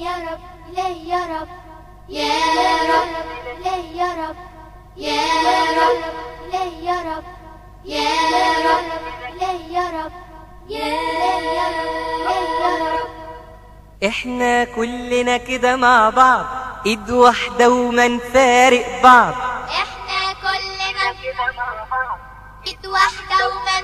يا رب إلهي يا رب يا رب إلهي يا رب يا رب إلهي يا رب يا رب إلهي يا رب يا إلهي يا رب إلهي يا رب احنا كلنا كده مع بعض ايد واحدة وما نفارق بعض احنا كلنا ايد واحدة ومن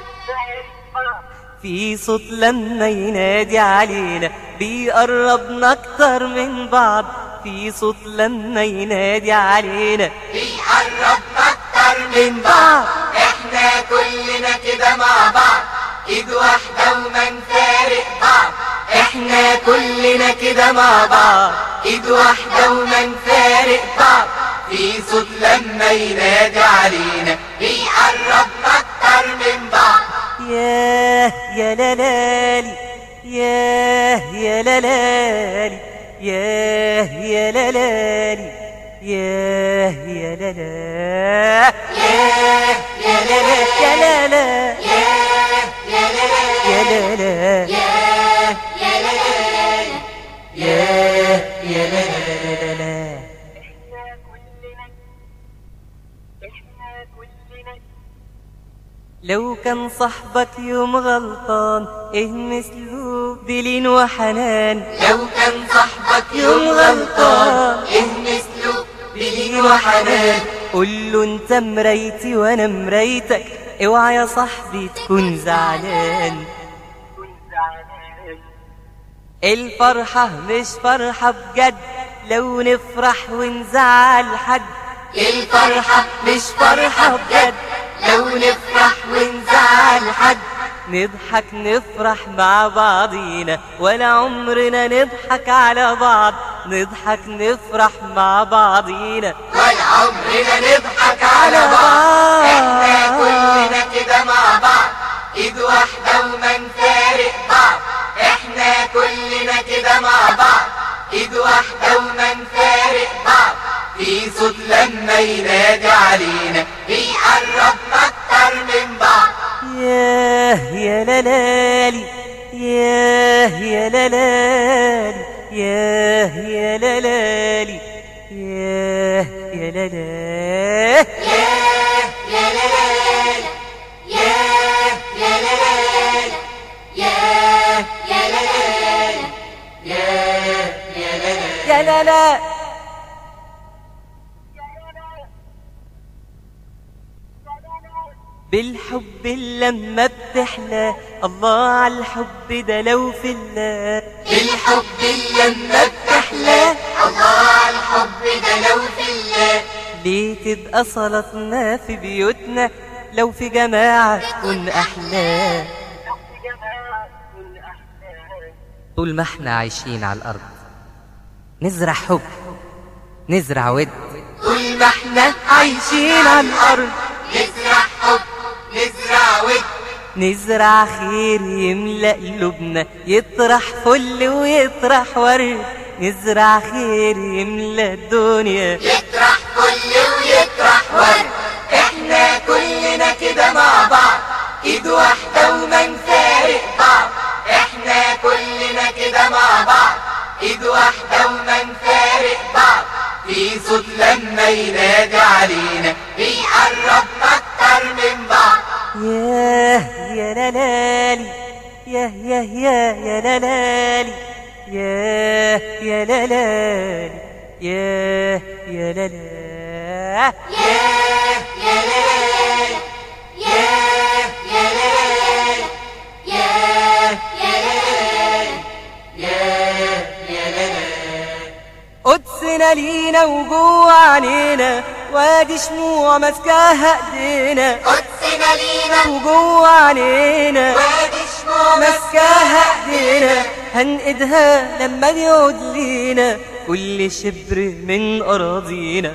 في صوت لما ينادي علينا بيقربنا اكتر من بعض في صوت لما ينادي علينا بيقربنا اكتر من بعض احنا كلنا كده مع بعض ايد واحدة وما نفارق بعض احنا كلنا كده مع بعض ايد واحدة وما نفارق بعض في صوت لما ينادي علينا بيقربنا اكتر من بعض ياه يا لالالي ياه يا لالالي ياه يا لالالي ياه يا لالا ياه يا لالا يا لالا ياه يا لالا يا لالا ياه يا لالا ياه يا لالا لو كان صاحبك يوم غلطان ايه مثله بلين وحنان لو كان صاحبك يوم غلطان ايه مثله بلين وحنان قول له انت مرايتي وانا مرايتك اوعى يا صاحبي تكون زعلان الفرحة مش فرحة بجد لو نفرح ونزعل حد الفرحة مش فرحة بجد لو نفرح ونزعل حد نضحك نفرح مع بعضينا ولا عمرنا نضحك على بعض نضحك نفرح مع بعضينا ولا عمرنا نضحك على بعض احنا كلنا كده مع بعض ايد واحدة وما نفارق بعض احنا كلنا كده مع بعض ايد واحدة وما نفارق بعض في صوت لما ينادي علينا بيقربنا اكتر من بعض ياه يا لالالي ياه يا لالالي ياه يا لالالي ياه يا لالا ياه يا لالا ياه يا لالا ياه يا لالا ياه يا لالا يا لالا بالحب لما بتحلى الله على الحب ده لو في الله بالحب لما بتحلى الله على الحب ده لو في الله ليه تبقى صلاتنا في بيوتنا لو في جماعة تكون أحلى طول ما احنا عايشين على الأرض نزرع حب نزرع ود طول ما احنا عايشين على الأرض نزرع حب نزرع ود نزرع خير يملأ قلوبنا يطرح فل ويطرح ورد نزرع خير يملأ الدنيا يطرح كل ويطرح ورد احنا كلنا كده مع بعض ايد واحدة وما نفارق بعض احنا كلنا كده مع بعض ايد واحدة وما نفارق بعض في صوت لما ينادي علينا بيقربنا اكتر من بعض ياه يا لالالي ياه ياه ياه يا لالالي ياه يا لالالي ياه يا لالا ياه يا لالا ياه يا لالا ياه يا لالا ياه يا لالا قدسنا لينا وجوه عنينا وادي شموع ماسكاها ايدينا قدسنا لينا وجوه عنينا وادي شموع ماسكاها ايدينا هنقدها لما يعود لينا كل شبر من اراضينا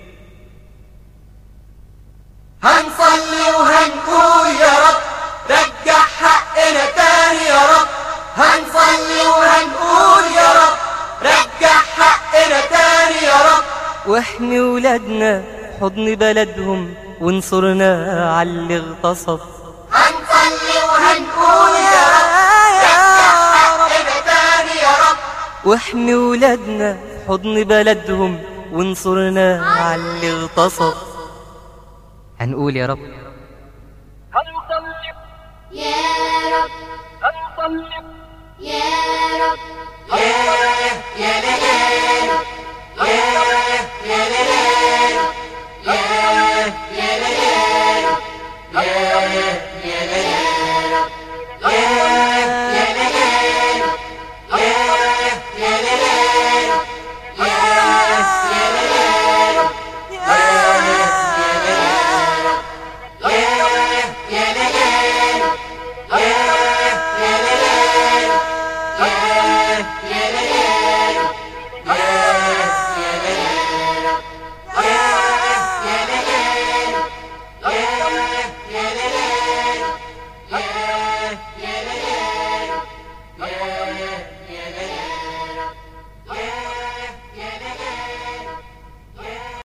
هنصلي وهنقول يا رب رجع حقنا تاني يا رب هنصلي وهنقول يا رب رجع حقنا تاني يا رب واحمي ولادنا في حضن بلدهم وانصرنا على اللي اغتصب هنصلي وهنقول يا رب رجع حقنا تاني يا رب واحمي ولادنا في حضن بلدهم وانصرنا على اللي اغتصب هنقول يا رب يا رب يا رب يا يا لا